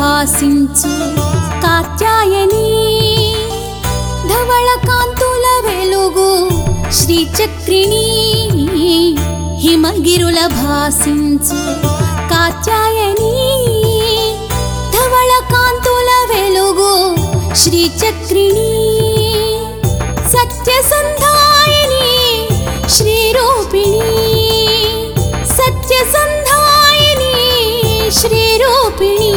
భాసించు కాత్యాయని ధవళ కాంతుల వెలుగు శ్రీచక్రిణి హిమగిరుల భాసించు కాత్యాయని ధవళ కాంతుల వెలుగు శ్రీచక్రిణి సత్యసంధాయిని శ్రీరూపిణి సత్యసంధాయిని శ్రీరూపిణి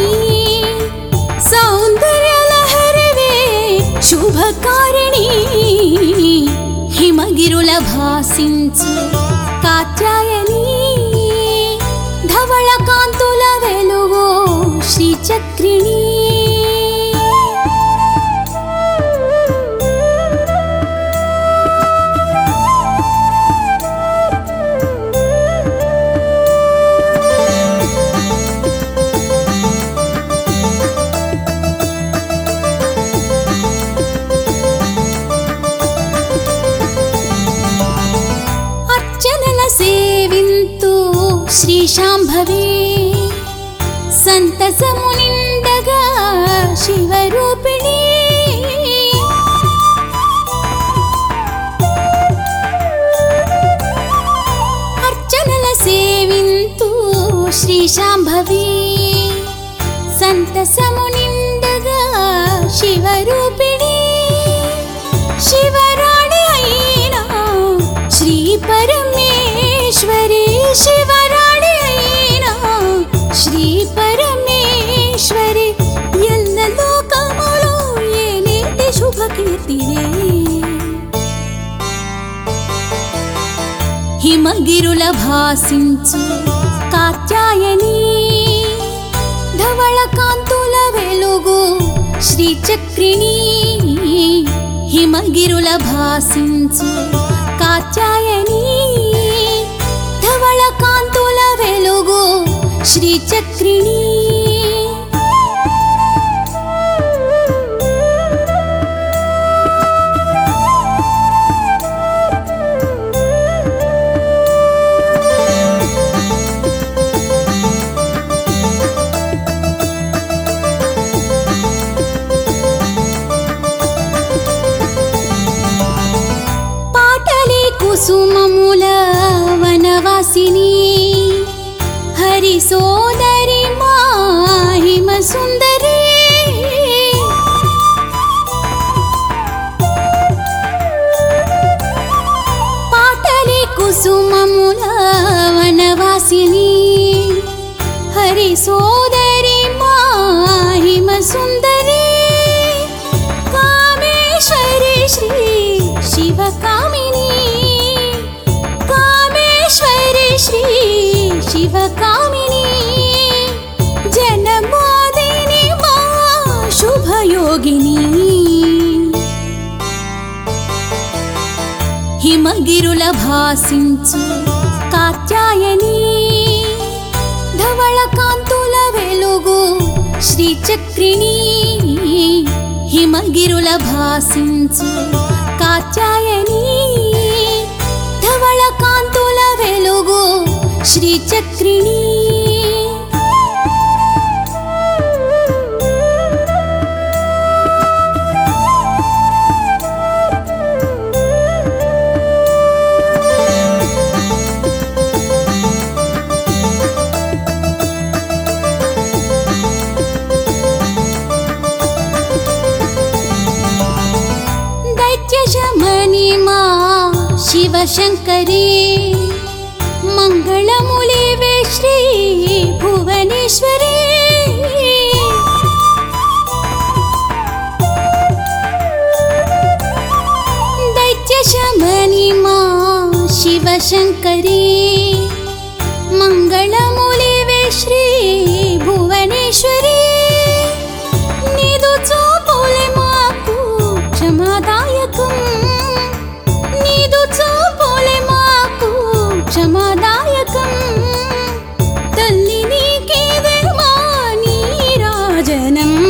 సౌందర్యలహరివే శుభకారిణి హిమగిరుల భాసించు కాత్యాయని ధవళ కాంతుల వెలుగు శ్రీచక్రిణి అర్చనల సేవింతు శ్రీశాంభవి సంతసము నిండగా శివరూపిణి అర్చనల సేవింతు శ్రీశాంభవి సంతసము నిండగా శివరూపిణి శివరాణి అయినా శ్రీ పరమేశ్వరి శివరాణి అయినా శ్రీ పరమేశ్వరి ఎల్ల లోకములో ఏలేటి శుభకీర్తినే హిమగిరుల భాసించు కాత్యాయని ధవళ కాంతుల వెలుగు శ్రీచక్రిణి హిమగిరుల భాసించు కాత్యాయని ధవళ కాంతుల వెలుగు శ్రీచక్రిణి పాటలి కుసుమముల వనవాసిని హరి సోదరి మాహిమ సుందరి పాటలి కుసుమముల వనవాసిని హరి సోదరి మాహిమ సుందరి కామేశ్వరి శ్రీ శివకామిని కామేశ్వరి శ్రీ శివకామిని జనమాదిని మా శుభయోగిని హిమగిరుల భాసించు కాత్యాయని ధవళ కాంతుల వెలుగు శ్రీచక్రిణి హిమగిరుల భాసించు కాత్యాయని ధవళ కాంతుల వెలుగు శ్రీచక్రిణి దైత్యశమని మా శివశంకరి మంగళములివే శ్రీ భువనేశ్వరి దైత్యశమని మా శివశంకరి మంగళములివే శ్రీ భువనేశ్వరి నీదు చూపులే మాకు క్షమాదాయకం నీదు చూపులే మాకు క్షమాదాయకం తల్లి నీకేదే మా నీరాజనం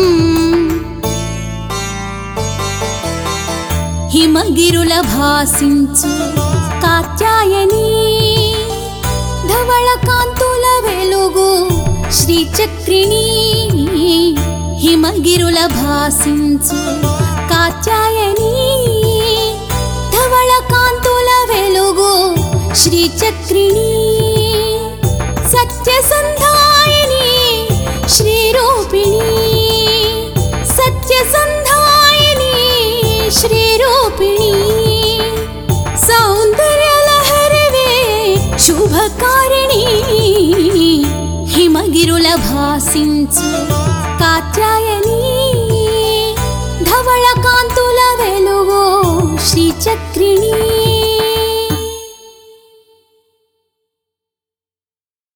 హిమగిరుల భాసించు కాత్యాయని ధవళ కాంతుల వెలుగు శ్రీచక్రిణీ హిమగిరుల భాసించు కాత్యాయని ధవళ కాంతుల వెలుగు శ్రీచక్రిణీ సత్యసంధాయిని శ్రీరూపిణి సత్యసంధాయిని శ్రీరూపిణి సౌందర్యలహరివే శుభకారిణి హిమగిరుల భాసించు కాత్యాయని ధవళ కాంతుల వెలుగు శ్రీచక్రిణీ